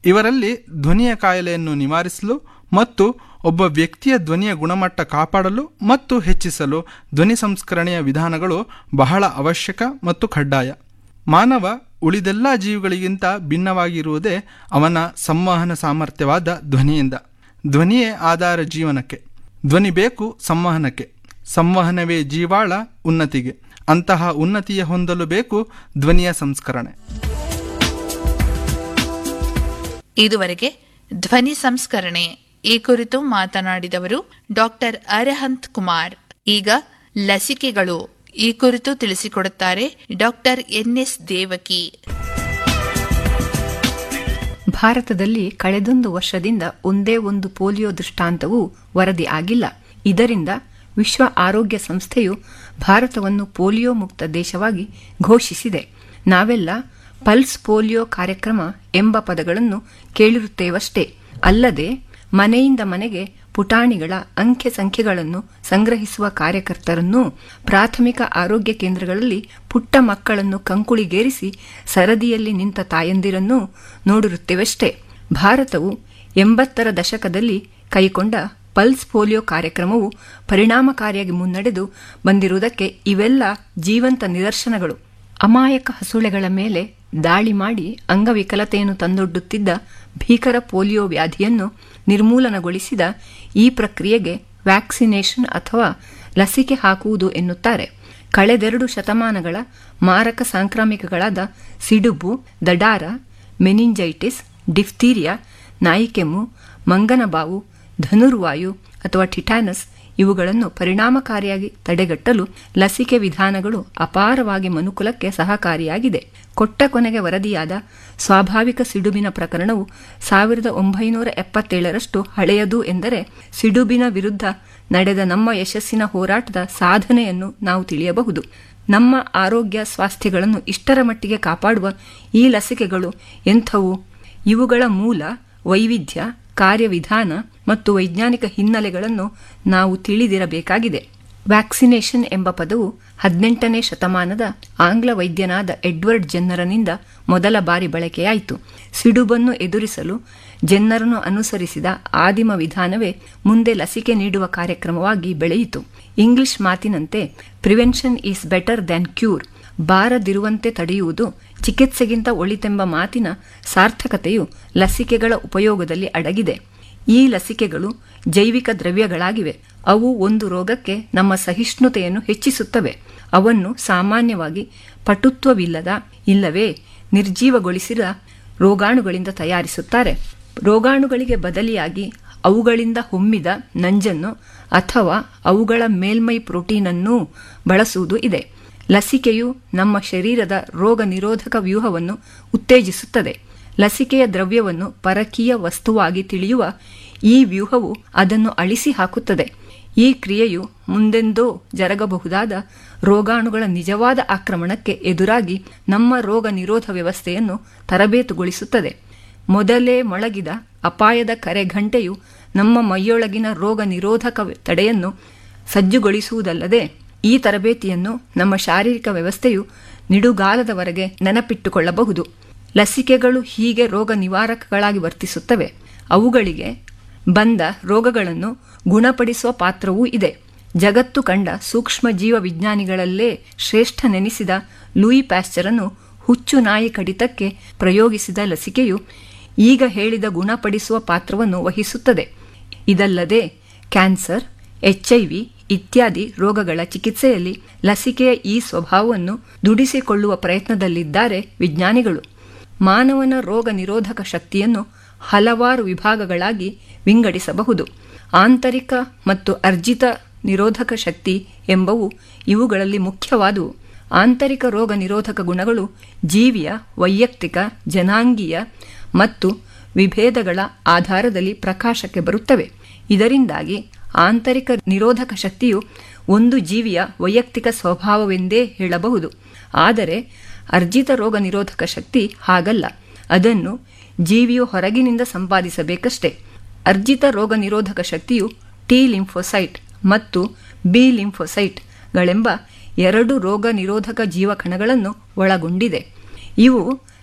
ಇವರಲ್ಲಿ ಧ್ವನಿಯ ಕಾಯಿಲೆಯನ್ನು ನಿವಾರಿಸಲು ಮತ್ತು ಒಬ್ಬ ವ್ಯಕ್ತಿಯ ಧ್ವನಿಯ ಗುಣಮಟ್ಟ ಕಾಪಾಡಲು ಮತ್ತು ಹೆಚ್ಚಿಸಲು ಧ್ವನಿ ಸಂಸ್ಕರಣೆಯ ವಿಧಾನಗಳು ಬಹಳ ಅವಶ್ಯಕ ಮತ್ತು ಕಡ್ಡಾಯ ಮಾನವ ಉಳಿದೆಲ್ಲ ಜೀವಿಗಳಿಗಿಂತ ಭಿನ್ನವಾಗಿರುವುದೇ ಅವನ ಸಂವಹನ ಸಾಮರ್ಥ್ಯವಾದ ಧ್ವನಿಯಿಂದ ಧ್ವನಿಯೇ ಆಧಾರ ಜೀವನಕ್ಕೆ ಧ್ವನಿ ಬೇಕು ಸಂವಹನಕ್ಕೆ ಸಂವಹನವೇ ಜೀವಾಳ ಉನ್ನತಿಗೆ ಅಂತಹ ಉನ್ನತಿಯ ಹೊಂದಲು ಬೇಕು ಧ್ವನಿಯ ಸಂಸ್ಕರಣೆ ಇದುವರೆಗೆ ಧ್ವನಿ ಸಂಸ್ಕರಣೆ ಈ ಕುರಿತು ಮಾತನಾಡಿದವರು ಡಾಕ್ಟರ್ ಅರಹಂತ್ ಕುಮಾರ್ ಈಗ ಲಸಿಕೆಗಳು ಈ ಕುರಿತು ತಿಳಿಸಿಕೊಡುತ್ತಾರೆ ಡಾಕ್ಟರ್ ಎನ್ಎಸ್ ದೇವಕಿ ಭಾರತದಲ್ಲಿ ಕಳೆದೊಂದು ವರ್ಷದಿಂದ ಒಂದೇ ಒಂದು ಪೋಲಿಯೋ ದೃಷ್ಟಾಂತವೂ ವರದಿ ಆಗಿಲ್ಲ ಇದರಿಂದ ವಿಶ್ವ ಆರೋಗ್ಯ ಸಂಸ್ಥೆಯು ಭಾರತವನ್ನು ಪೋಲಿಯೋ ಮುಕ್ತ ದೇಶವಾಗಿ ಘೋಷಿಸಿದೆ ನಾವೆಲ್ಲ ಪಲ್ಸ್ ಪೋಲಿಯೋ ಕಾರ್ಯಕ್ರಮ ಎಂಬ ಪದಗಳನ್ನು ಕೇಳಿರುತ್ತೇವಷ್ಟೇ ಅಲ್ಲದೆ ಮನೆಯಿಂದ ಮನೆಗೆ ಪುಟಾಣಿಗಳ ಅಂಕೆ ಸಂಖ್ಯೆಗಳನ್ನು ಸಂಗ್ರಹಿಸುವ ಕಾರ್ಯಕರ್ತರನ್ನೂ ಪ್ರಾಥಮಿಕ ಆರೋಗ್ಯ ಕೇಂದ್ರಗಳಲ್ಲಿ ಪುಟ್ಟ ಮಕ್ಕಳನ್ನು ಕಂಕುಳಿಗೇರಿಸಿ ಸರದಿಯಲ್ಲಿ ನಿಂತ ತಾಯಂದಿರನ್ನೂ ನೋಡಿರುತ್ತೇವಷ್ಟೇ ಭಾರತವು ಎಂಬತ್ತರ ದಶಕದಲ್ಲಿ ಕೈಗೊಂಡ ಪಲ್ಸ್ ಪೋಲಿಯೋ ಕಾರ್ಯಕ್ರಮವು ಪರಿಣಾಮಕಾರಿಯಾಗಿ ಮುನ್ನಡೆದು ಬಂದಿರುವುದಕ್ಕೆ ಇವೆಲ್ಲ ಜೀವಂತ ನಿದರ್ಶನಗಳು ಅಮಾಯಕ ಹಸುಳೆಗಳ ಮೇಲೆ ದಾಳಿ ಮಾಡಿ ಅಂಗವಿಕಲತೆಯನ್ನು ತಂದೊಡ್ಡುತ್ತಿದ್ದ ಭೀಕರ ಪೋಲಿಯೋ ವ್ಯಾಧಿಯನ್ನು ನಿರ್ಮೂಲನಗೊಳಿಸಿದ ಈ ಪ್ರಕ್ರಿಯೆಗೆ ವ್ಯಾಕ್ಸಿನೇಷನ್ ಅಥವಾ ಲಸಿಕೆ ಹಾಕುವುದು ಎನ್ನುತ್ತಾರೆ ಕಳೆದೆರಡು ಶತಮಾನಗಳ ಮಾರಕ ಸಾಂಕ್ರಾಮಿಕಗಳಾದ ಸಿಡುಬು ದಡಾರ ಮೆನಿಂಜೈಟಿಸ್ ಡಿಫ್ತೀರಿಯಾ ನಾಯಿಕೆಮ್ಮು ಮಂಗನಬಾವು ಧನುರ್ವಾಯು ಅಥವಾ ಟಿಟಾನಸ್ ಇವುಗಳನ್ನು ಪರಿಣಾಮಕಾರಿಯಾಗಿ ತಡೆಗಟ್ಟಲು ಲಸಿಕೆ ವಿಧಾನಗಳು ಅಪಾರವಾಗಿ ಮನುಕುಲಕ್ಕೆ ಸಹಕಾರಿಯಾಗಿದೆ ಕೊಟ್ಟ ಕೊನೆಗೆ ವರದಿಯಾದ ಸ್ವಾಭಾವಿಕ ಸಿಡುಬಿನ ಪ್ರಕರಣವು ಸಾವಿರದ ಒಂಬೈನೂರ ಎಪ್ಪತ್ತೇಳರಷ್ಟು ಹಳೆಯದು ಎಂದರೆ ಸಿಡುಬಿನ ವಿರುದ್ಧ ನಡೆದ ನಮ್ಮ ಯಶಸ್ಸಿನ ಹೋರಾಟದ ಸಾಧನೆಯನ್ನು ನಾವು ತಿಳಿಯಬಹುದು ನಮ್ಮ ಆರೋಗ್ಯ ಸ್ವಾಸ್ಥ್ಯಗಳನ್ನು ಇಷ್ಟರ ಮಟ್ಟಿಗೆ ಕಾಪಾಡುವ ಈ ಲಸಿಕೆಗಳು ಎಂಥವು ಇವುಗಳ ಮೂಲ ವೈವಿಧ್ಯ ಕಾರ್ಯವಿಧಾನ ಮತ್ತು ವೈಜ್ಞಾನಿಕ ಹಿನ್ನೆಲೆಗಳನ್ನು ನಾವು ತಿಳಿದಿರಬೇಕಾಗಿದೆ ವ್ಯಾಕ್ಸಿನೇಷನ್ ಎಂಬ ಪದವು ಹದಿನೆಂಟನೇ ಶತಮಾನದ ಆಂಗ್ಲ ವೈದ್ಯನಾದ ಎಡ್ವರ್ಡ್ ಜೆನ್ನರನಿಂದ ಮೊದಲ ಬಾರಿ ಬಳಕೆಯಾಯಿತು ಸಿಡುಬನ್ನು ಎದುರಿಸಲು ಜೆನ್ನರನು ಅನುಸರಿಸಿದ ಆದಿಮ ವಿಧಾನವೇ ಮುಂದೆ ಲಸಿಕೆ ನೀಡುವ ಕಾರ್ಯಕ್ರಮವಾಗಿ ಬೆಳೆಯಿತು ಇಂಗ್ಲಿಷ್ ಮಾತಿನಂತೆ prevention is better than cure ಬಾರದಿರುವಂತೆ ತಡೆಯುವುದು ಚಿಕಿತ್ಸೆಗಿಂತ ಒಳಿತೆಂಬ ಮಾತಿನ ಸಾರ್ಥಕತೆಯು ಲಸಿಕೆಗಳ ಉಪಯೋಗದಲ್ಲಿ ಅಡಗಿದೆ ಈ ಲಸಿಕೆಗಳು ಜೈವಿಕ ದ್ರವ್ಯಗಳಾಗಿವೆ ಅವು ಒಂದು ರೋಗಕ್ಕೆ ನಮ್ಮ ಸಹಿಷ್ಣುತೆಯನ್ನು ಹೆಚ್ಚಿಸುತ್ತವೆ ಅವನ್ನು ಸಾಮಾನ್ಯವಾಗಿ ಪಟುತ್ವವಿಲ್ಲದ ಇಲ್ಲವೇ ನಿರ್ಜೀವಗೊಳಿಸಿದ ರೋಗಾಣುಗಳಿಂದ ತಯಾರಿಸುತ್ತಾರೆ ರೋಗಾಣುಗಳಿಗೆ ಬದಲಿಯಾಗಿ ಅವುಗಳಿಂದ ಹೊಮ್ಮಿದ ನಂಜನ್ನು ಅಥವಾ ಅವುಗಳ ಮೇಲ್ಮೈ ಪ್ರೋಟೀನನ್ನೂ ಬಳಸುವುದು ಇದೆ ಲಸಿಕೆಯು ನಮ್ಮ ಶರೀರದ ರೋಗ ನಿರೋಧಕ ವ್ಯೂಹವನ್ನು ಉತ್ತೇಜಿಸುತ್ತದೆ ಲಸಿಕೆಯ ದ್ರವ್ಯವನ್ನು ಪರಕೀಯ ವಸ್ತುವಾಗಿ ತಿಳಿಯುವ ಈ ವ್ಯೂಹವು ಅದನ್ನು ಅಳಿಸಿ ಹಾಕುತ್ತದೆ ಈ ಕ್ರಿಯೆಯು ಮುಂದೆಂದೋ ಜರಗಬಹುದಾದ ರೋಗಾಣುಗಳ ನಿಜವಾದ ಆಕ್ರಮಣಕ್ಕೆ ಎದುರಾಗಿ ನಮ್ಮ ರೋಗ ನಿರೋಧ ವ್ಯವಸ್ಥೆಯನ್ನು ತರಬೇತುಗೊಳಿಸುತ್ತದೆ ಮೊದಲೇ ಮೊಳಗಿದ ಅಪಾಯದ ಕರೆಘಂಟೆಯು ನಮ್ಮ ಮೈಯೊಳಗಿನ ರೋಗ ನಿರೋಧಕ ತಡೆಯನ್ನು ಸಜ್ಜುಗೊಳಿಸುವುದಲ್ಲದೆ ಈ ತರಬೇತಿಯನ್ನು ನಮ್ಮ ಶಾರೀರಿಕ ವ್ಯವಸ್ಥೆಯು ನಿಡುಗಾಲದವರೆಗೆ ನೆನಪಿಟ್ಟುಕೊಳ್ಳಬಹುದು ಲಸಿಕೆಗಳು ಹೀಗೆ ರೋಗ ನಿವಾರಕಗಳಾಗಿ ವರ್ತಿಸುತ್ತವೆ ಅವುಗಳಿಗೆ ಬಂದ ರೋಗಗಳನ್ನು ಗುಣಪಡಿಸುವ ಪಾತ್ರವೂ ಇದೆ ಜಗತ್ತು ಕಂಡ ಸೂಕ್ಷ್ಮ ಜೀವ ವಿಜ್ಞಾನಿಗಳಲ್ಲೇ ಶ್ರೇಷ್ಠ ನೆನೆಸಿದ ಲೂಯಿ ಪ್ಯಾಸ್ಚರನ್ನು ಹುಚ್ಚು ನಾಯಿ ಕಡಿತಕ್ಕೆ ಪ್ರಯೋಗಿಸಿದ ಲಸಿಕೆಯು ಈಗ ಹೇಳಿದ ಗುಣಪಡಿಸುವ ಪಾತ್ರವನ್ನು ವಹಿಸುತ್ತದೆ ಇದಲ್ಲದೆ ಕ್ಯಾನ್ಸರ್ ಎಚ್ಐವಿ ಇತ್ಯಾದಿ ರೋಗಗಳ ಚಿಕಿತ್ಸೆಯಲ್ಲಿ ಲಸಿಕೆಯ ಈ ಸ್ವಭಾವವನ್ನು ದುಡಿಸಿಕೊಳ್ಳುವ ಪ್ರಯತ್ನದಲ್ಲಿದ್ದಾರೆ ವಿಜ್ಞಾನಿಗಳು ಮಾನವನ ರೋಗ ನಿರೋಧಕ ಶಕ್ತಿಯನ್ನು ಹಲವಾರು ವಿಭಾಗಗಳಾಗಿ ವಿಂಗಡಿಸಬಹುದು ಆಂತರಿಕ ಮತ್ತು ಅರ್ಜಿತ ನಿರೋಧಕ ಶಕ್ತಿ ಎಂಬವು ಇವುಗಳಲ್ಲಿ ಮುಖ್ಯವಾದುವು ಆಂತರಿಕ ರೋಗ ನಿರೋಧಕ ಗುಣಗಳು ಜೀವಿಯ ವೈಯಕ್ತಿಕ ಜನಾಂಗೀಯ ಮತ್ತು ವಿಭೇದಗಳ ಆಧಾರದಲ್ಲಿ ಪ್ರಕಾಶಕ್ಕೆ ಬರುತ್ತವೆ ಇದರಿಂದಾಗಿ ಆಂತರಿಕ ನಿರೋಧಕ ಶಕ್ತಿಯು ಒಂದು ಜೀವಿಯ ವೈಯಕ್ತಿಕ ಸ್ವಭಾವವೆಂದೇ ಹೇಳಬಹುದು ಆದರೆ ಅರ್ಜಿತ ರೋಗ ನಿರೋಧಕ ಶಕ್ತಿ ಹಾಗಲ್ಲ ಅದನ್ನು ಜೀವಿಯು ಹೊರಗಿನಿಂದ ಸಂಪಾದಿಸಬೇಕಷ್ಟೇ ಅರ್ಜಿತ ರೋಗ ನಿರೋಧಕ ಶಕ್ತಿಯು ಟಿ ಲಿಂಫೋಸೈಟ್ ಮತ್ತು ಬಿ ಲಿಂಫೋಸೈಟ್ಗಳೆಂಬ ಎರಡು ರೋಗ ನಿರೋಧಕ ಜೀವಕಣಗಳನ್ನು ಒಳಗೊಂಡಿದೆ ಇವು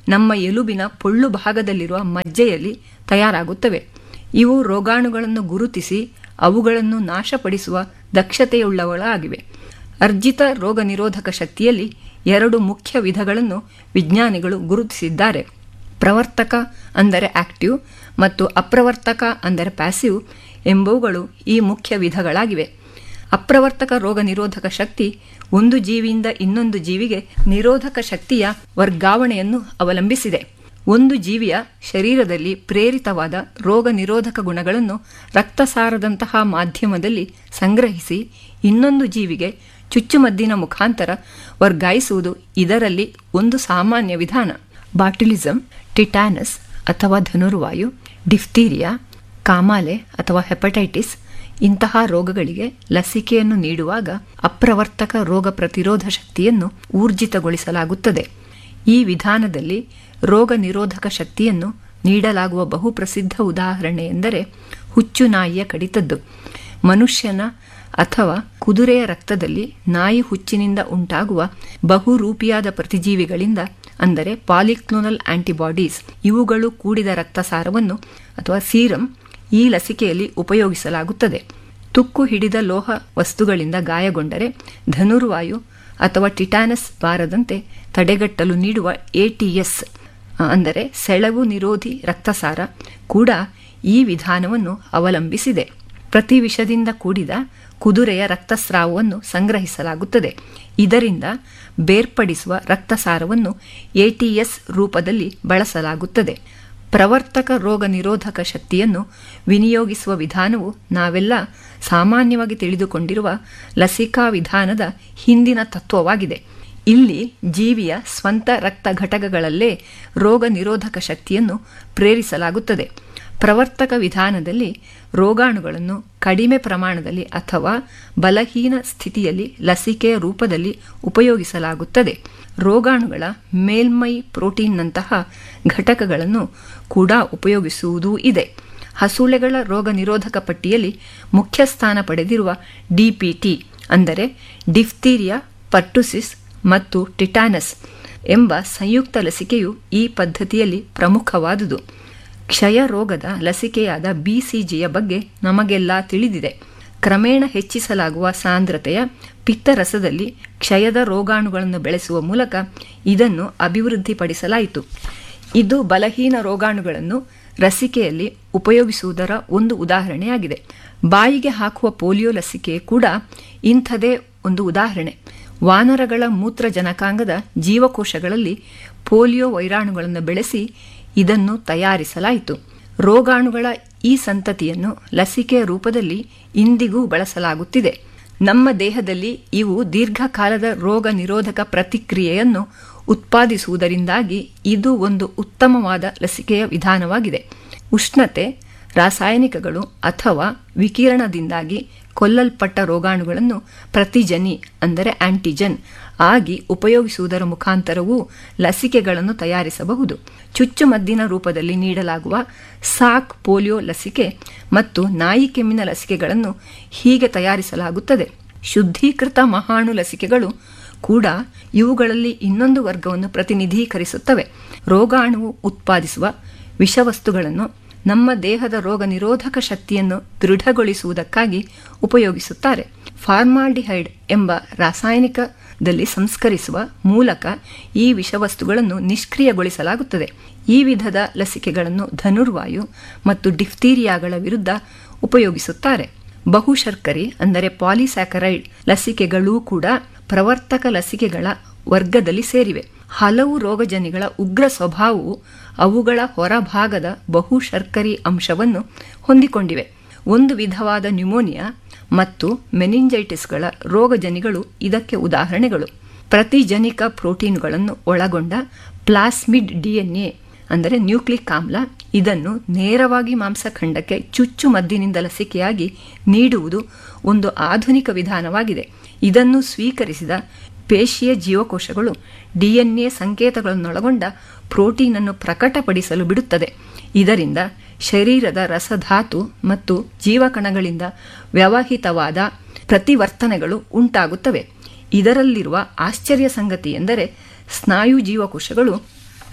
ನಮ್ಮ ಎಲುಬಿನ ಪೊಳ್ಳು ಭಾಗದಲ್ಲಿರುವ ಮಜ್ಜೆಯಲ್ಲಿ ತಯಾರಾಗುತ್ತವೆ ಇವು ರೋಗಾಣುಗಳನ್ನು ಗುರುತಿಸಿ ಅವುಗಳನ್ನು ನಾಶಪಡಿಸುವ ದಕ್ಷತೆಯುಳ್ಳವಳಾಗಿವೆ ಅರ್ಜಿತ ರೋಗ ನಿರೋಧಕ ಶಕ್ತಿಯಲ್ಲಿ ಎರಡು ಮುಖ್ಯ ವಿಧಗಳನ್ನು ವಿಜ್ಞಾನಿಗಳು ಗುರುತಿಸಿದ್ದಾರೆ ಪ್ರವರ್ತಕ ಅಂದರೆ ಆಕ್ಟಿವ್ ಮತ್ತು ಅಪ್ರವರ್ತಕ ಅಂದರೆ ಪ್ಯಾಸಿವ್ ಎಂಬುವುಗಳು ಈ ಮುಖ್ಯ ವಿಧಗಳಾಗಿವೆ ಅಪ್ರವರ್ತಕ ರೋಗ ನಿರೋಧಕ ಶಕ್ತಿ ಒಂದು ಜೀವಿಯಿಂದ ಇನ್ನೊಂದು ಜೀವಿಗೆ ನಿರೋಧಕ ಶಕ್ತಿಯ ವರ್ಗಾವಣೆಯನ್ನು ಅವಲಂಬಿಸಿದೆ ಒಂದು ಜೀವಿಯ ಶರೀರದಲ್ಲಿ ಪ್ರೇರಿತವಾದ ರೋಗ ನಿರೋಧಕ ಗುಣಗಳನ್ನು ರಕ್ತಸಾರದಂತಹ ಮಾಧ್ಯಮದಲ್ಲಿ ಸಂಗ್ರಹಿಸಿ ಇನ್ನೊಂದು ಜೀವಿಗೆ ಚುಚ್ಚುಮದ್ದಿನ ಮುಖಾಂತರ ವರ್ಗಾಯಿಸುವುದು ಇದರಲ್ಲಿ ಒಂದು ಸಾಮಾನ್ಯ ವಿಧಾನ ಬಾಟುಲಿಸಮ್ ಟಿಟಾನಸ್ ಅಥವಾ ಧನುರ್ವಾಯು ಡಿಫ್ತೀರಿಯಾ ಕಾಮಾಲೆ ಅಥವಾ ಹೆಪಟೈಟಿಸ್ ಇಂತಹ ರೋಗಗಳಿಗೆ ಲಸಿಕೆಯನ್ನು ನೀಡುವಾಗ ಅಪ್ರವರ್ತಕ ರೋಗ ಪ್ರತಿರೋಧ ಶಕ್ತಿಯನ್ನು ಊರ್ಜಿತಗೊಳಿಸಲಾಗುತ್ತದೆ ಈ ವಿಧಾನದಲ್ಲಿ ರೋಗ ನಿರೋಧಕ ಶಕ್ತಿಯನ್ನು ನೀಡಲಾಗುವ ಬಹುಪ್ರಸಿದ್ಧ ಉದಾಹರಣೆ ಎಂದರೆ ಹುಚ್ಚು ನಾಯಿಯ ಕಡಿತದ್ದು ಮನುಷ್ಯನ ಅಥವಾ ಕುದುರೆಯ ರಕ್ತದಲ್ಲಿ ನಾಯಿ ಹುಚ್ಚಿನಿಂದ ಉಂಟಾಗುವ ಬಹುರೂಪಿಯಾದ ಪ್ರತಿಜೀವಿಗಳಿಂದ ಅಂದರೆ ಪಾಲಿಕ್ಲೋನಲ್ ಆಂಟಿಬಾಡೀಸ್ ಇವುಗಳು ಕೂಡಿದ ರಕ್ತಸಾರವನ್ನು ಅಥವಾ ಸೀರಂ ಈ ಲಸಿಕೆಯಲ್ಲಿ ಉಪಯೋಗಿಸಲಾಗುತ್ತದೆ ತುಕ್ಕು ಹಿಡಿದ ಲೋಹ ವಸ್ತುಗಳಿಂದ ಗಾಯಗೊಂಡರೆ ಧನುರ್ವಾಯು ಅಥವಾ ಟಿಟಾನಸ್ ಬಾರದಂತೆ ತಡೆಗಟ್ಟಲು ನೀಡುವ ಎಟಿಎಸ್ ಅಂದರೆ ಸೆಳವು ನಿರೋಧಿ ರಕ್ತಸಾರ ಕೂಡ ಈ ವಿಧಾನವನ್ನು ಅವಲಂಬಿಸಿದೆ ಪ್ರತಿ ವಿಷದಿಂದ ಕೂಡಿದ ಕುದುರೆಯ ರಕ್ತಸ್ರಾವವನ್ನು ಸಂಗ್ರಹಿಸಲಾಗುತ್ತದೆ ಇದರಿಂದ ಬೇರ್ಪಡಿಸುವ ರಕ್ತಸಾರವನ್ನು ಎಟಿಎಸ್ ರೂಪದಲ್ಲಿ ಬಳಸಲಾಗುತ್ತದೆ ಪ್ರವರ್ತಕ ರೋಗ ನಿರೋಧಕ ಶಕ್ತಿಯನ್ನು ವಿನಿಯೋಗಿಸುವ ವಿಧಾನವು ನಾವೆಲ್ಲ ಸಾಮಾನ್ಯವಾಗಿ ತಿಳಿದುಕೊಂಡಿರುವ ಲಸಿಕಾ ವಿಧಾನದ ಹಿಂದಿನ ತತ್ವವಾಗಿದೆ ಇಲ್ಲಿ ಜೀವಿಯ ಸ್ವಂತ ರಕ್ತ ಘಟಕಗಳಲ್ಲೇ ರೋಗ ನಿರೋಧಕ ಶಕ್ತಿಯನ್ನು ಪ್ರೇರಿಸಲಾಗುತ್ತದೆ ಪ್ರವರ್ತಕ ವಿಧಾನದಲ್ಲಿ ರೋಗಾಣುಗಳನ್ನು ಕಡಿಮೆ ಪ್ರಮಾಣದಲ್ಲಿ ಅಥವಾ ಬಲಹೀನ ಸ್ಥಿತಿಯಲ್ಲಿ ಲಸಿಕೆಯ ರೂಪದಲ್ಲಿ ಉಪಯೋಗಿಸಲಾಗುತ್ತದೆ ರೋಗಾಣುಗಳ ಮೇಲ್ಮೈ ಪ್ರೋಟೀನ್ನಂತಹ ಘಟಕಗಳನ್ನು ಕೂಡ ಉಪಯೋಗಿಸುವುದೂ ಇದೆ ಹಸುಳೆಗಳ ರೋಗ ನಿರೋಧಕ ಪಟ್ಟಿಯಲ್ಲಿ ಮುಖ್ಯ ಸ್ಥಾನ ಪಡೆದಿರುವ ಡಿಪಿಟಿ ಅಂದರೆ ಡಿಫ್ತೀರಿಯಾ ಪರ್ಟುಸಿಸ್ ಮತ್ತು ಟಿಟಾನಸ್ ಎಂಬ ಸಂಯುಕ್ತ ಲಸಿಕೆಯು ಈ ಪದ್ಧತಿಯಲ್ಲಿ ಪ್ರಮುಖವಾದುದು ಕ್ಷಯ ರೋಗದ ಲಸಿಕೆಯಾದ ಬಿಸಿಜಿಯ ಬಗ್ಗೆ ನಮಗೆಲ್ಲ ತಿಳಿದಿದೆ ಕ್ರಮೇಣ ಹೆಚ್ಚಿಸಲಾಗುವ ಸಾಂದ್ರತೆಯ ಪಿತ್ತರಸದಲ್ಲಿ ಕ್ಷಯದ ರೋಗಾಣುಗಳನ್ನು ಬೆಳೆಸುವ ಮೂಲಕ ಇದನ್ನು ಅಭಿವೃದ್ಧಿಪಡಿಸಲಾಯಿತು ಇದು ಬಲಹೀನ ರೋಗಾಣುಗಳನ್ನು ಲಸಿಕೆಯಲ್ಲಿ ಉಪಯೋಗಿಸುವುದರ ಒಂದು ಉದಾಹರಣೆಯಾಗಿದೆ ಬಾಯಿಗೆ ಹಾಕುವ ಪೋಲಿಯೋ ಲಸಿಕೆ ಕೂಡ ಇಂಥದೇ ಒಂದು ಉದಾಹರಣೆ ವಾನರಗಳ ಮೂತ್ರಜನಕಾಂಗದ ಜೀವಕೋಶಗಳಲ್ಲಿ ಪೋಲಿಯೋ ವೈರಾಣುಗಳನ್ನು ಬೆಳೆಸಿ ಇದನ್ನು ತಯಾರಿಸಲಾಯಿತು ರೋಗಾಣುಗಳ ಈ ಸಂತತಿಯನ್ನು ಲಸಿಕೆಯ ರೂಪದಲ್ಲಿ ಇಂದಿಗೂ ಬಳಸಲಾಗುತ್ತಿದೆ ನಮ್ಮ ದೇಹದಲ್ಲಿ ಇವು ದೀರ್ಘಕಾಲದ ರೋಗ ನಿರೋಧಕ ಪ್ರತಿಕ್ರಿಯೆಯನ್ನು ಉತ್ಪಾದಿಸುವುದರಿಂದಾಗಿ ಇದು ಒಂದು ಉತ್ತಮವಾದ ಲಸಿಕೆಯ ವಿಧಾನವಾಗಿದೆ ಉಷ್ಣತೆ ರಾಸಾಯನಿಕಗಳು ಅಥವಾ ವಿಕಿರಣದಿಂದಾಗಿ ಕೊಲ್ಲಲ್ಪಟ್ಟ ರೋಗಾಣುಗಳನ್ನು ಪ್ರತಿಜನಿ ಅಂದರೆ ಆಂಟಿಜನ್ ಆಗಿ ಉಪಯೋಗಿಸುವುದರ ಮುಖಾಂತರವೂ ಲಸಿಕೆಗಳನ್ನು ತಯಾರಿಸಬಹುದು ಚುಚ್ಚುಮದ್ದಿನ ರೂಪದಲ್ಲಿ ನೀಡಲಾಗುವ ಸಾಕ್ ಪೋಲಿಯೋ ಲಸಿಕೆ ಮತ್ತು ನಾಯಿ ಕೆಮ್ಮಿನ ಲಸಿಕೆಗಳನ್ನು ಹೀಗೆ ತಯಾರಿಸಲಾಗುತ್ತದೆ ಶುದ್ಧೀಕೃತ ಮಹಾಣು ಲಸಿಕೆಗಳು ಕೂಡ ಇವುಗಳಲ್ಲಿ ಇನ್ನೊಂದು ವರ್ಗವನ್ನು ಪ್ರತಿನಿಧೀಕರಿಸುತ್ತವೆ ರೋಗಾಣುವು ಉತ್ಪಾದಿಸುವ ವಿಷವಸ್ತುಗಳನ್ನು ನಮ್ಮ ದೇಹದ ರೋಗ ನಿರೋಧಕ ಶಕ್ತಿಯನ್ನು ದೃಢಗೊಳಿಸುವುದಕ್ಕಾಗಿ ಉಪಯೋಗಿಸುತ್ತಾರೆ ಫಾರ್ಮಾಲ್ಡಿಹೈಡ್ ಎಂಬ ರಾಸಾಯನಿಕದಲ್ಲಿ ಸಂಸ್ಕರಿಸುವ ಮೂಲಕ ಈ ವಿಷವಸ್ತುಗಳನ್ನು ನಿಷ್ಕ್ರಿಯಗೊಳಿಸಲಾಗುತ್ತದೆ ಈ ವಿಧದ ಲಸಿಕೆಗಳನ್ನು ಧನುರ್ವಾಯು ಮತ್ತು ಡಿಫ್ತೀರಿಯಾಗಳ ವಿರುದ್ಧ ಉಪಯೋಗಿಸುತ್ತಾರೆ ಬಹುಶರ್ಕರಿ ಅಂದರೆ ಪಾಲಿಸ್ಯಾಕರೈಡ್ ಲಸಿಕೆಗಳೂ ಕೂಡ ಪ್ರವರ್ತಕ ಲಸಿಕೆಗಳ ವರ್ಗದಲ್ಲಿ ಸೇರಿವೆ ಹಲವು ರೋಗಜನಿಗಳ ಉಗ್ರ ಸ್ವಭಾವವು ಅವುಗಳ ಹೊರಭಾಗದ ಬಹುಶರ್ಕರಿ ಅಂಶವನ್ನು ಹೊಂದಿಕೊಂಡಿವೆ ಒಂದು ವಿಧವಾದ ನ್ಯೂಮೋನಿಯಾ ಮತ್ತು ಮೆನಿಂಜೈಟಿಸ್ಗಳ ರೋಗಜನಿಗಳು ಇದಕ್ಕೆ ಉದಾಹರಣೆಗಳು ಪ್ರತಿಜನಿಕ ಪ್ರೋಟೀನ್ಗಳನ್ನು ಒಳಗೊಂಡ ಪ್ಲಾಸ್ಮಿಡ್ ಡಿಎನ್ಎ ಅಂದರೆ ನ್ಯೂಕ್ಲಿಕ್ ಆಮ್ಲ ಇದನ್ನು ನೇರವಾಗಿ ಮಾಂಸಖಂಡಕ್ಕೆ ಚುಚ್ಚು ಮದ್ದಿನಿಂದ ಲಸಿಕೆಯಾಗಿ ನೀಡುವುದು ಒಂದು ಆಧುನಿಕ ವಿಧಾನವಾಗಿದೆ ಇದನ್ನು ಸ್ವೀಕರಿಸಿದ ಪೇಶಿಯ ಜೀವಕೋಶಗಳು ಡಿಎನ್ಎ ಸಂಕೇತಗಳನ್ನೊಳಗೊಂಡ ಪ್ರೋಟೀನ್ ಅನ್ನು ಪ್ರಕಟಪಡಿಸಲು ಬಿಡುತ್ತದೆ ಇದರಿಂದ ಶರೀರದ ರಸಧಾತು ಮತ್ತು ಜೀವಕಣಗಳಿಂದ ವ್ಯವಹಿತವಾದ ಪ್ರತಿವರ್ತನೆಗಳು ಉಂಟಾಗುತ್ತವೆ ಇದರಲ್ಲಿರುವ ಆಶ್ಚರ್ಯ ಸಂಗತಿ ಎಂದರೆ ಸ್ನಾಯು ಜೀವಕೋಶಗಳು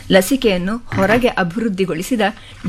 ಲಸಿಕೆಯನ್ನು ಹೊರಗೆ ಅಭಿವೃದ್ಧಿಗೊಳಿಸಿದ